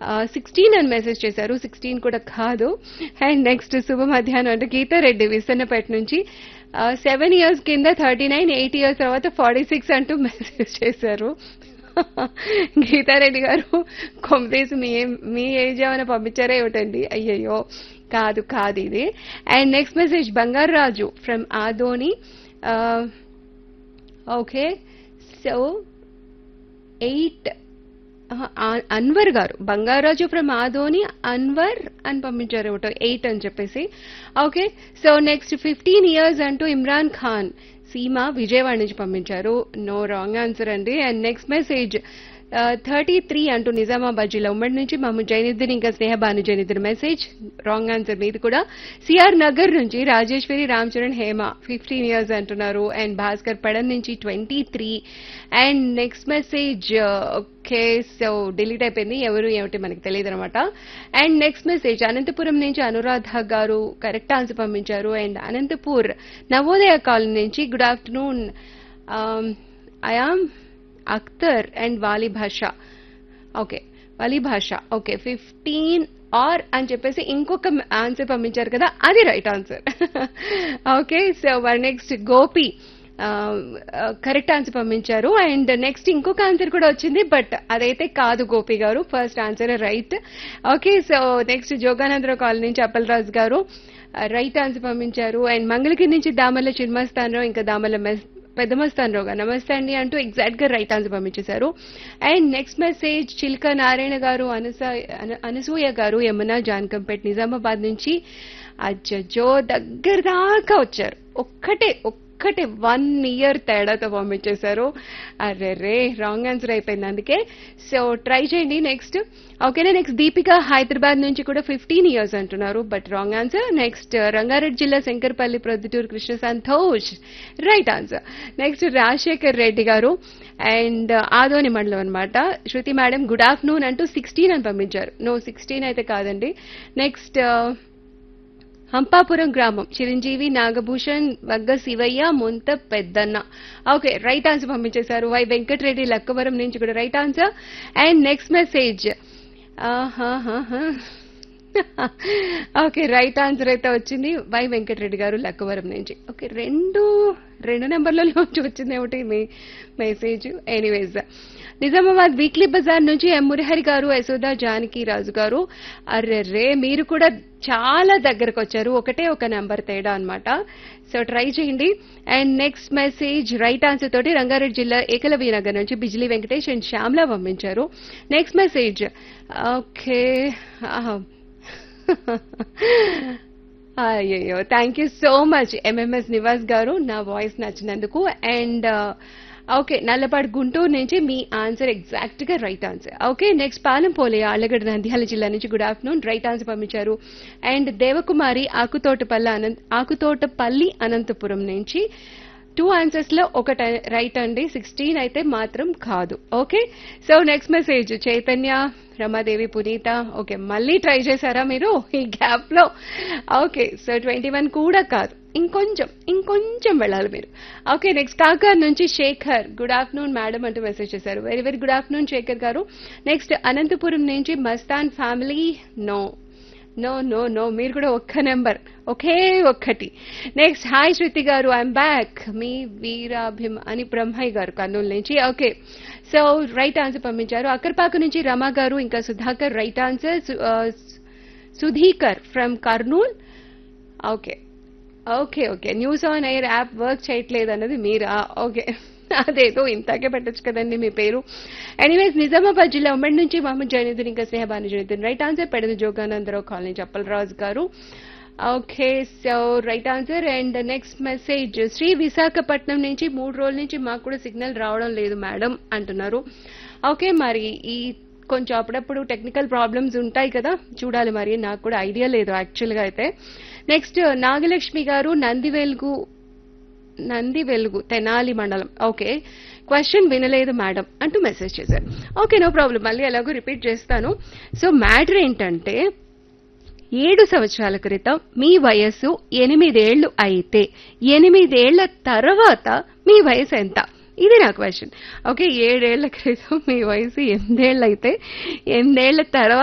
sixteen అని message చేశారు sixteen కూడా కాదు అండ్ నెక్స్ట్ శుభ మధ్యాహ్నం అంటే గీతారెడ్డి విసన్నపేట నుంచి సెవెన్ ఇయర్స్ కింద థర్టీ నైన్ ఎయిట్ ఇయర్స్ తర్వాత ఫార్టీ సిక్స్ అంటూ మెసేజ్ చేశారు గీతారెడ్డి గారు కొంపేసి మీ మీ ఏజ్ ఏమైనా పంపించారా ఏమిటండి అయ్యయ్యో కాదు కాదు ఇది and next message Bangaru Raju from Adoni okay so eight Anwar గారు బంగారాజు ఫ్రమ్ ఆదోని అన్వర్ అని పంపించారు ఒకటో ఎయిట్ అని చెప్పేసి okay so next fifteen years అంటూ ఇమ్రాన్ ఖాన్ సీమ విజయవాడ నుంచి పంపించారు నో రాంగ్ ఆన్సర్ అండి and next message thirty three అంటూ నిజామాబాద్ జిల్లా ఉమ్మడి నుంచి మహమ్మద్ జైనుద్దీన్ ఇంకా Snehabanu Zainuddin message wrong answer మీది కూడా సిఆర్ నగర్ నుంచి రాజేశ్వరి రామ్ చరణ్ హేమ ఫిఫ్టీన్ ఇయర్స్ అంటున్నారు అండ్ భాస్కర్ పడన్ నుంచి twenty three and next message okay so delete అయిపోయింది ఎవరు ఏమిటి మనకి తెలియదు అనమాట అండ్ నెక్స్ట్ మెసేజ్ అనంతపురం నుంచి అనురాధ గారు కరెక్ట్ ఆన్సర్ పంపించారు అండ్ అనంతపూర్ నవోదయ కాలనీ నుంచి good afternoon I am Akhtar and Vali Basha okay వాలి భాష ఓకే ఫిఫ్టీన్ ఆర్ అని చెప్పేసి ఇంకొక ఆన్సర్ పంపించారు కదా అది రైట్ ఆన్సర్ ఓకే సో వర్ నెక్స్ట్ గోపి కరెక్ట్ ఆన్సర్ పంపించారు అండ్ నెక్స్ట్ ఇంకొక ఆన్సర్ కూడా వచ్చింది బట్ అదైతే కాదు గోపి గారు first answer right okay so next Joganandarao colony నుంచి అప్పలరాజు గారు రైట్ ఆన్సర్ పంపించారు అండ్ మంగళగిరి నుంచి దామల్ల చిన్మస్తానరావు ఇంకా దామల్ల మెస్ పెద్దమస్తానరావు గారు నమస్తే అండి అంటూ ఎగ్జాక్ట్ గా రైట్ ఆన్సర్ పంపించేశారు and next message Chilka Narayana గారు అనస అనసూయ గారు యమున జాన్కంపేట్ నిజామాబాద్ నుంచి అజ్జో దగ్గర దాకా వచ్చారు ఒక్కటే ఒక్కటే వన్ ఇయర్ తేడాతో పంపించేశారు అరే రే రాంగ్ ఆన్సర్ అయిపోయింది అందుకే సో ట్రై చేయండి నెక్స్ట్ ఓకేనా నెక్స్ట్ దీపిక హైదరాబాద్ నుంచి కూడా ఫిఫ్టీన్ ఇయర్స్ అంటున్నారు but wrong answer next Rangareddy జిల్లా Shankarpalli Proddatur Krishna Santosh right answer next Rajasekhar Reddy గారు అండ్ ఆదోని మండలం అనమాట శృతి మేడం గుడ్ ఆఫ్టర్నూన్ అంటూ సిక్స్టీన్ అని పంపించారు నో సిక్స్టీన్ అయితే కాదండి నెక్స్ట్ హంపాపురం గ్రామం Chiranjeevi Nagabhushan వగ్గ Shivayya Munta Peddanna okay right answer పంపించేశారు వై వెంకటరెడ్డి లక్కవరం నుంచి కూడా right answer and next message okay right answer అయితే వచ్చింది వై వెంకటరెడ్డి గారు లక్కవరం నుంచి ఓకే రెండు రెండు నెంబర్లలోంచి వచ్చింది ఏమిటి మీ message anyways Nizamabad weekly bazaar నుంచి ఎం మురిహరి గారు యశోద జానకి రాజు గారు అర్రెర్రే మీరు కూడా చాలా దగ్గరకు వచ్చారు ఒకటే ఒక నెంబర్ తేడా అనమాట సో ట్రై చేయండి and next message right answer తోటి రంగారెడ్డి జిల్లా ఏకలవ్య నగర్ నుంచి బిజిలీ వెంకటేష్ అండ్ శ్యామ్లా పంపించారు నెక్స్ట్ మెసేజ్ ఓకే అయ్యో thank you so much MMS Nivas గారు నా వాయిస్ నచ్చినందుకు అండ్ ఓకే నల్లపాడు గుంటూరు నుంచి మీ ఆన్సర్ ఎగ్జాక్ట్ గా right answer okay next Palem పోలే ఆళ్లగడ్డ నంద్యాల జిల్లా నుంచి గుడ్ ఆఫ్టర్నూన్ రైట్ ఆన్సర్ పంపించారు అండ్ దేవకుమారి ఆకుతోటపల్లి అనంత ఆకుతోటపల్లి అనంతపురం నుంచి టూ ఆన్సర్స్ లో ఒకటి రైట్ అండి సిక్స్టీన్ అయితే మాత్రం కాదు okay so next message Chaitanya Ramadevi Puneetha okay మళ్ళీ ట్రై చేశారా మీరు ఈ గ్యాప్ లో ఓకే సో ట్వంటీ వన్ కూడా కాదు ఇంకొంచెం ఇంకొంచెం వెళ్ళాలి మీరు ఓకే నెక్స్ట్ కాకర్ నుంచి శేఖర్ గుడ్ ఆఫ్టర్నూన్ మేడం అంటూ మెసేజ్ చేశారు very very good afternoon Shekhar గారు నెక్స్ట్ అనంతపురం నుంచి Mastan family no no no no మీరు కూడా ఒక్క నెంబర్ ఒకే ఒక్కటి నెక్స్ట్ హాయ్ శృతి గారు ఐఎమ్ బ్యాక్ మీ వీరాభిమ్ అని బ్రహ్మయ్య గారు కర్నూలు నుంచి ఓకే సో రైట్ ఆన్సర్ పంపించారు అక్కర్పాకు నుంచి రమా గారు ఇంకా Sudhakar right answer Sudhikar from Kurnool okay okay okay news on air app work చేయట్లేదు అన్నది మీరా ఓకే అదేదో ఇంతకే పెట్టచ్చు కదండి మీ పేరు ఎనీవేస్ నిజామాబాద్ జిల్లా ఉమ్మడి నుంచి మహమ్మద్ జైనుద్దీన్ ఇంకా స్నేహబాను జైనుద్దీన్ రైట్ ఆన్సర్ పెడద జోగానందరావు కాలనీ చప్పలరాజు గారు okay so right answer and next message Shri Visakhapatnam నుంచి మూడు రోజుల నుంచి మాకు కూడా సిగ్నల్ రావడం లేదు మేడం అంటున్నారు ఓకే మరి ఈ కొంచెం అప్పుడప్పుడు టెక్నికల్ ప్రాబ్లమ్స్ ఉంటాయి కదా చూడాలి మరి నాకు కూడా ఐడియా లేదు యాక్చువల్గా అయితే నెక్స్ట్ నాగలక్ష్మి గారు నంది వెలుగు నంది వెలుగు తెనాలి మండలం ఓకే క్వశ్చన్ వినలేదు మేడం అంటూ మెసేజ్ చేశారు ఓకే నో ప్రాబ్లం మళ్ళీ ఎలాగో రిపీట్ చేస్తాను సో మ్యాటర్ ఏంటంటే ఏడు సంవత్సరాల క్రితం మీ వయస్సు ఎనిమిదేళ్లు అయితే ఎనిమిదేళ్ల తర్వాత మీ వయసు ఎంత ఇది నా క్వశ్చన్ ఓకే ఏడేళ్ల క్రితం మీ వయసు ఎనిమిదేళ్ళు అయితే ఎనిమిదేళ్ల తర్వాత